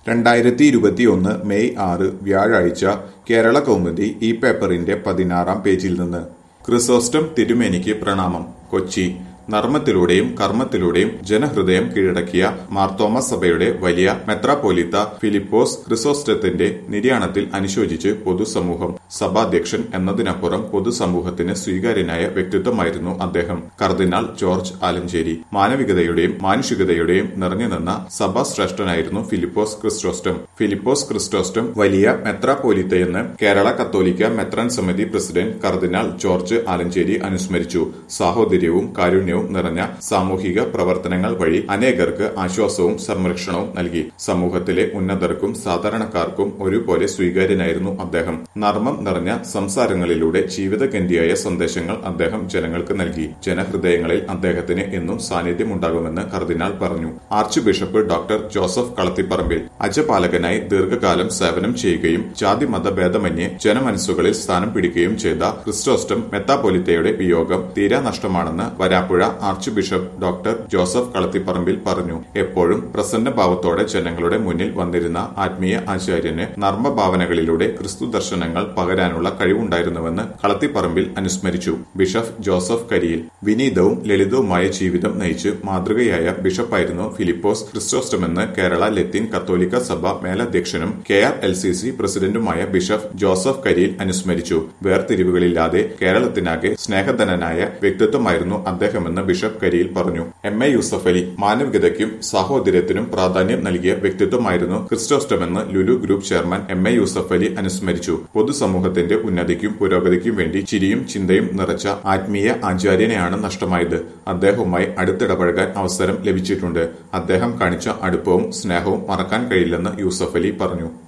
രണ്ടായിരത്തി ഇരുപത്തിയൊന്ന് മെയ് ആറ് വ്യാഴാഴ്ച കേരള കൗമുദി ഈ പേപ്പറിന്റെ പതിനാറാം പേജിൽ നിന്ന് ക്രിസോസ്റ്റം തിരുമേനിക്ക് പ്രണാമം കൊച്ചി നർമ്മത്തിലൂടെയും കർമ്മത്തിലൂടെയും ജനഹൃദയം കീഴടക്കിയ മാർത്തോമ സഭയുടെ വലിയ മെത്രാപ്പോലിത്ത ഫിലിപ്പോസ് ക്രിസോസ്റ്റത്തിന്റെ നിര്യാണത്തിൽ അനുശോചിച്ച് പൊതുസമൂഹം സഭാധ്യക്ഷൻ എന്നതിനപ്പുറം പൊതുസമൂഹത്തിന് സ്വീകാര്യനായ വ്യക്തിത്വമായിരുന്നു അദ്ദേഹം കർദിനാൾ ജോർജ് ആലഞ്ചേരി മാനവികതയുടെയും മാനുഷികതയുടെയും നിറഞ്ഞുനിന്ന സഭാശ്രേഷ്ഠനായിരുന്നു ഫിലിപ്പോസ് ക്രിസ്റ്റോസ്റ്റം ഫിലിപ്പോസ് ക്രിസ്റ്റോസ്റ്റം വലിയ മെത്രാപ്പോലിത്തയെന്ന് കേരള കത്തോലിക്ക മെത്രാൻ സമിതി പ്രസിഡന്റ് കർദിനാൾ ജോർജ് ആലഞ്ചേരി അനുസ്മരിച്ചു സാഹോദര്യവും കാരുണ്യവും നിറഞ്ഞ സാമൂഹിക പ്രവർത്തനങ്ങൾ വഴി അനേകർക്ക് ആശ്വാസവും സംരക്ഷണവും നൽകി സമൂഹത്തിലെ ഉന്നതർക്കും സാധാരണക്കാർക്കും ഒരുപോലെ സ്വീകാര്യനായിരുന്നു അദ്ദേഹം നർമ്മം നിറഞ്ഞ സംസാരങ്ങളിലൂടെ ജീവിതഗന്ധിയായ സന്ദേശങ്ങൾ അദ്ദേഹം ജനങ്ങൾക്ക് നൽകി ജനഹൃദയങ്ങളിൽ അദ്ദേഹത്തിന് എന്നും സാന്നിധ്യമുണ്ടാകുമെന്ന് കർദിനാൾ പറഞ്ഞു archbishop doctor Joseph Kalathiparambil അജപാലകനായി ദീർഘകാലം സേവനം ചെയ്യുകയും ജാതി മതഭേദമന്യേ ജനമനസ്സുകളിൽ സ്ഥാനം പിടിക്കുകയും ചെയ്ത ക്രിസ്റ്റോസ്റ്റം മെത്താപൊലിത്തയുടെ വിയോഗം തീരാ നഷ്ടമാണെന്ന് Varapuzha archbishop doctor Joseph Kalathiparambil പറഞ്ഞു എപ്പോഴും പ്രസന്ന ഭാവത്തോടെ ജനങ്ങളുടെ മുന്നിൽ വന്നിരുന്ന ആത്മീയ ആചാര്യന് നർമ്മഭാവനകളിലൂടെ ക്രിസ്തു ദർശനങ്ങൾ പകരാനുള്ള കഴിവുണ്ടായിരുന്നുവെന്ന് കളത്തിപ്പറമ്പിൽ അനുസ്മരിച്ചു ബിഷപ്പ് ജോസഫ് കരിയിൽ വിനീതവും ലളിതവുമായ ജീവിതം നയിച്ച് മാതൃകയായ ബിഷപ്പായിരുന്നു ഫിലിപ്പോസ് ക്രിസ്റ്റോസ്റ്റമെന്ന് കേരള ലത്തീൻ കത്തോലിക്ക സഭ മേലധ്യക്ഷനും K R L C C പ്രസിഡന്റുമായ ബിഷപ്പ് ജോസഫ് കരിയിൽ അനുസ്മരിച്ചു വേർതിരിവുകളില്ലാതെ കേരളത്തിനാകെ സ്നേഹധനനായ വ്യക്തിത്വമായിരുന്നു അദ്ദേഹമെന്ന് ബിഷപ്പ് കരിയിൽ പറഞ്ഞു എം എ യൂസഫ് അലി മാനവികതയ്ക്കും സാഹോദര്യത്തിനും പ്രാധാന്യം നൽകിയ വ്യക്തിത്വമായിരുന്നു ക്രിസ്റ്റോസ്റ്റമെന്ന് Lulu group chairman M A Yusuff Ali അനുസ്മരിച്ചു പൊതുസമൂഹത്തിന്റെ ഉന്നതിക്കും പുരോഗതിക്കും വേണ്ടി ചിരിയും ചിന്തയും നിറച്ച ആത്മീയ ആചാര്യനെയാണ് നഷ്ടമായത് അദ്ദേഹവുമായി അടുത്തിടപഴകാൻ അവസരം ലഭിച്ചിട്ടുണ്ട് അദ്ദേഹം കാണിച്ച അടുപ്പവും സ്നേഹവും മറക്കാൻ കഴിയില്ലെന്ന് യൂസഫ് അലി പറഞ്ഞു